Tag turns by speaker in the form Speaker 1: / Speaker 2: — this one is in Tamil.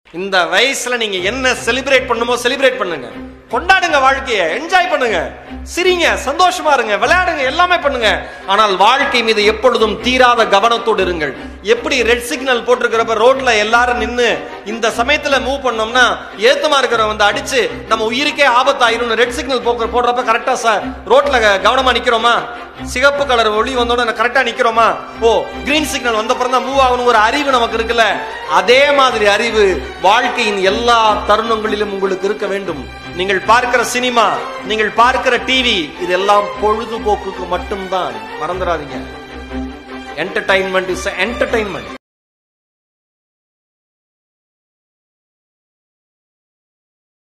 Speaker 1: இந்த வயசுல நீங்க என்ன செலிப்ரேட் பண்ணுமோ செலிப்ரேட் பண்ணுங்க கொண்டாடுங்க வாழ்க்கைய என்ஜாய் பண்ணுங்க சிரிங்க சந்தோஷமா இருங்க விளையாடுங்க எல்லாமே பண்ணுங்க ஆனால் வாழ்க்கை மீது எப்பொழுதும் தீராத கவனத்தோடு இருங்கள் எப்படி ரெட் சிக்னல் போட்டிருக்கிறப்ப ரோட்ல எல்லாரும் நின்னு இந்த சமயத்துல மூவ் பண்ணோம்னா ஏத்தமா இருக்கிறவன் வந்து அடிச்சு நம்ம உயிருக்கே ஆபத்தாயிரும் ரெட் சிக்னல் போக்குற போடுறப்ப கரெக்டா சார் ரோட்ல கவனமா நிக்கிறோமா சிகப்பு கலர் ஒளி வந்தோட கரெக்டா நிக்கிறோமா ஓ கிரீன் சிக்னல் வந்த அப்புறம் தான் மூவ் ஆகணும் ஒரு அறிவு நமக்கு இருக்குல்ல அதே மாதிரி அறிவு வாழ்க்கையின் எல்லா தருணங்களிலும் உங்களுக்கு இருக்க வேண்டும் நீங்கள் பார்க்கிற சினிமா நீங்கள் பார்க்கிற டிவி இதெல்லாம் பொழுதுபோக்குக்கு மட்டும்தான் மறந்துடாதீங்க என்டர்டைன்மெண்ட் இஸ் என்டர்டைன்மெண்ட்